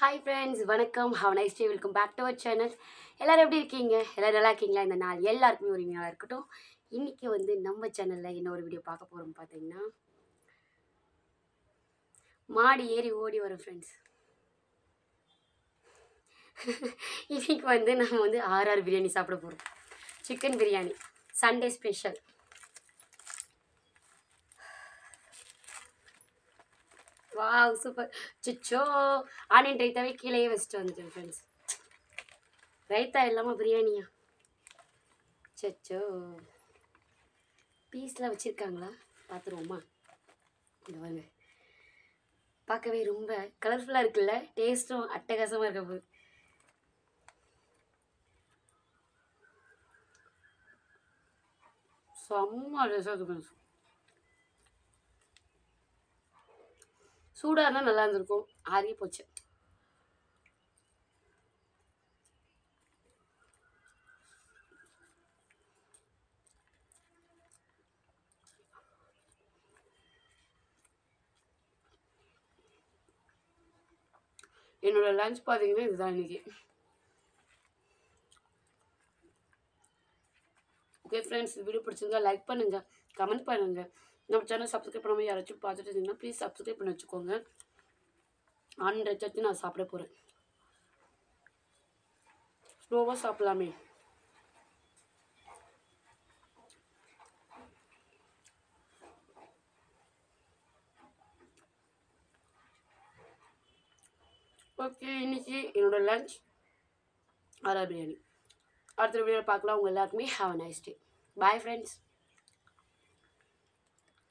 hi friends வணக்கம் have nice day welcome back to our channel எல்லோரும் எப்படி இருக்கீங்க எல்லோரும் நல்லா இருக்கீங்களா இந்த நாள் எல்லாருக்குமே ஒரு நாளாக இருக்கட்டும் இன்றைக்கி வந்து நம்ம சேனலில் என்ன ஒரு வீடியோ பார்க்க போகிறோம் பார்த்தீங்கன்னா மாடி ஏறி ஓடி வரும் ஃப்ரெண்ட்ஸ் இன்னைக்கு வந்து நம்ம வந்து ஆர்ஆர் பிரியாணி சாப்பிட போகிறோம் chicken biryani Sunday special wow super சிச்சோ ஆனியன் ரைத்தாவே கீழேயே வச்சுட்டு வந்துட்டேன் ஃப்ரெண்ட்ஸ் ரைத்தா இல்லாமல் பிரியாணியா சச்சோ பீஸ்லாம் வச்சுருக்காங்களா பார்த்துருவோமா இங்க வாங்க பார்க்கவே ரொம்ப கலர்ஃபுல்லாக இருக்குல்ல டேஸ்ட்டும் அட்டகாசமாக இருக்க போகுது செம்ம டேஸ்டாக இருக்கு ஃப்ரெண்ட்ஸ் சூடாக இருந்தால் நல்லா இருந்திருக்கும் ஆறி போச்சு என்னோட லஞ்ச் பார்த்தீங்கன்னா இதுதான் இன்னைக்கு ஓகே ஃப்ரெண்ட்ஸ் வீடியோ பிடிச்சிருந்தா லைக் பண்ணுங்கள் கமெண்ட் பண்ணுங்கள் நம்ம சேனல் சப்ஸ்கிரைப் பண்ணாமல் யாராச்சும் பார்த்துட்டு இருந்தீங்கன்னா ப்ளீஸ் சப்ஸ்கிரைப் பண்ணி வச்சுக்கோங்க ஹண்ட்ரட் சச்சு நான் சாப்பிட போகிறேன் ஸ்லோவாக சாப்பிடலாமே ஓகே இன்னைக்கு என்னோட லஞ்ச் ஆரா பிரியாணி அடுத்த வீடியோவில் பார்க்கலாம் உங்கள் எல்லாருக்குமே have nice day bye friends